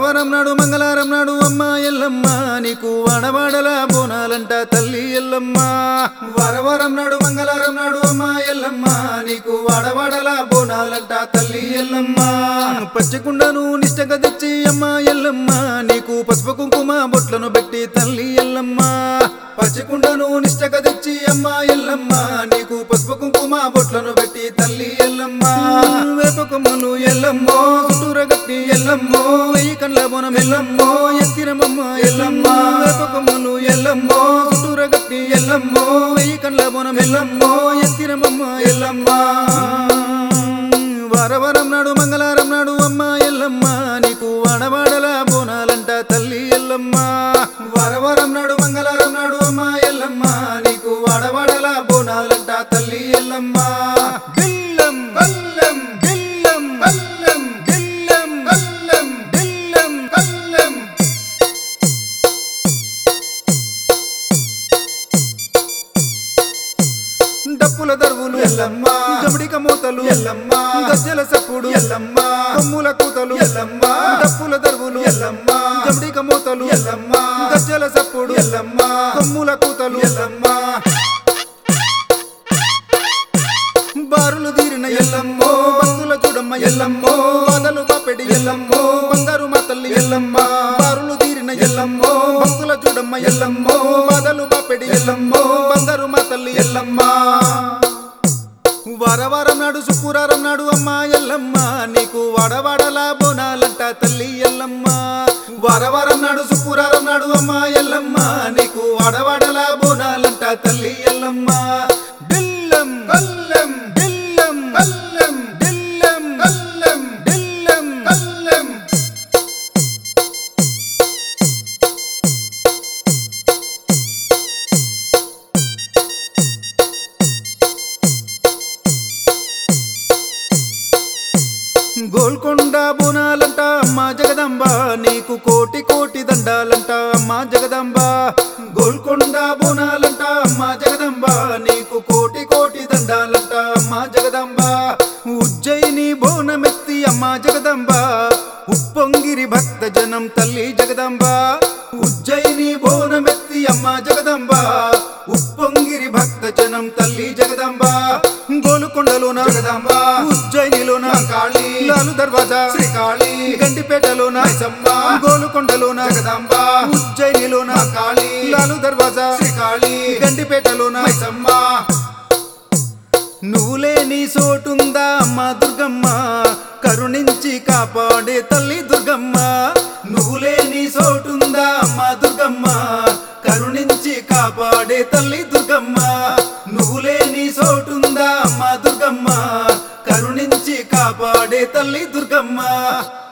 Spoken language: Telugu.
వరవరం నాడు మంగళవారం నాడు అమ్మ ఎల్లమ్మ నీకు వడవాడల బోనాలంట తల్లి ఎల్లమ్మ వరవరం నాడు మంగళవారం నాడు అమ్మ ఎల్లమ్మ నీకు వడవాడల బోనాలంట తల్లి ఎల్లమ్మ పచ్చికుండను నిష్టగా తెచ్చి అమ్మ ఎల్లమ్మ నీకు పసుపు కుంకుమ బొట్లను పెట్టి తల్లి ఎల్లమ్మ పచ్చికుండను నిష్టగా తెచ్చి అమ్మ ఎల్లమ్మ నీకు పసుపు కుంకుమ బొట్లను పెట్టి తల్లి ఎల్లమ్మ వేప కొమ్మలు ఎల్లమ్మో చుట్టూర గట్టి ఎల్లమ్మో వెయ్యి కండ్ల బోనం ఎల్లమ్మో ఎత్తిరమమ్మ ఎల్లమ్మ వేప కొమ్మలు ఎల్లమ్మో చుట్టూర గట్టి ఎల్లమ్మో వెయ్యి కండ్ల బోనం ఎల్లమ్మో ఎత్తిరమమ్మ ఎల్లమ్మ వారవరం నాడు మంగళవారం నాడు అమ్మ ఎల్లమ్మ నీకు వాడవాడల బోనాలంట తల్లి ఎల్లమ్మ వారవరం నాడు మంగళవారం నాడు అమ్మ ఎల్లమ్మ నీకు వాడవాడల బోనాలంట తల్లి ఎల్లమ్మ బిల్లం కల్లం బిల్లం కల్లం బిల్లం కల్లం బిల్లం కల్లం డప్పుల దరువులు ఎల్లమ్మ జమిడిక మూతలు ఎల్లమ్మ గజ్జల సప్పుడు ఎల్లమ్మ కొమ్ముల కూతలు ఎల్లమ్మ డప్పుల దరువులు ఎల్లమ్మ జమిడిక మూతలు ఎల్లమ్మ గజ్జల సప్పుడు ఎల్లమ్మ కొమ్ముల కూతలు ఎల్లమ్మ బారులు తీరిన ఎల్లమ్మో భక్తుల చూడమ్మ ఎల్లమ్మో బాధలు పాపెడి ఎల్లమ్మో బంగారు మా తల్లి ఎల్లమ్మ బారులు తీరిన ఎల్లమ్మో భక్తుల చూడమ్మ ఎల్లమ్మో బాధలు పాపెడి ఎల్లమ్మో బంగారు మా తల్లి ఎల్లమ్మ వారవారం నాడు శుక్రవారం నాడు అమ్మ ఎల్లమ్మ నీకు వాడవాడలా బోనాలంట తల్లి ఎల్లమ్మ వారవారం నాడు శుక్రవారం నాడు అమ్మ ఎల్లమ్మ నీకు వాడవాడలా బోనాలంట తల్లి ఎల్లమ్మ బిల్లం కల్లం బిల్లం కల్లం బిల్లం కల్లం బిల్లం కల్లం గోల్కొండ బోనాలంట అమ్మా జగదంబ నీకు కోటి కోటి దండాలంట అమ్మా జగదంబ గోల్కొండ బోనాలంట అమ్మా జగదంబ నీకు కోటి కోటి దండాలంట అమ్మా జగదంబ ఉజ్జయిని బోనమెత్తి అమ్మా జగదంబ ఉప్పొంగిరి భక్త జనం తల్లి జగదంబ ఉజ్జయిని బోనమెత్తి అమ్మా జగదంబ ఉప్పొంగిరి భక్త జనం తల్లి జగదంబ గోలుకొండలోన జగదంబ ఉజ్జయినిలోన కాళీ లాలు దర్వాజా శ్రీకాళి గండిపేటలోన సమ్మ గోలుకొండలోన జగదంబ ఉజ్జయినిలోన కాళీ లాలు దర్వాజా శ్రీకాళి గండిపేటలోన సమ్మ నువ్వు లేని చోటుందా అమ్మ దుర్గమ్మ కరుణించి కాపాడే తల్లి దుర్గమ్మ నువ్వు లేని చోటుందా అమ్మ దుర్గమ్మ కరుణించి కాపాడే తల్లి దుర్గమ్మ నువ్వు లేని చోటుందా అమ్మ దుర్గమ్మ కరుణించి కాపాడే తల్లి దుర్గమ్మ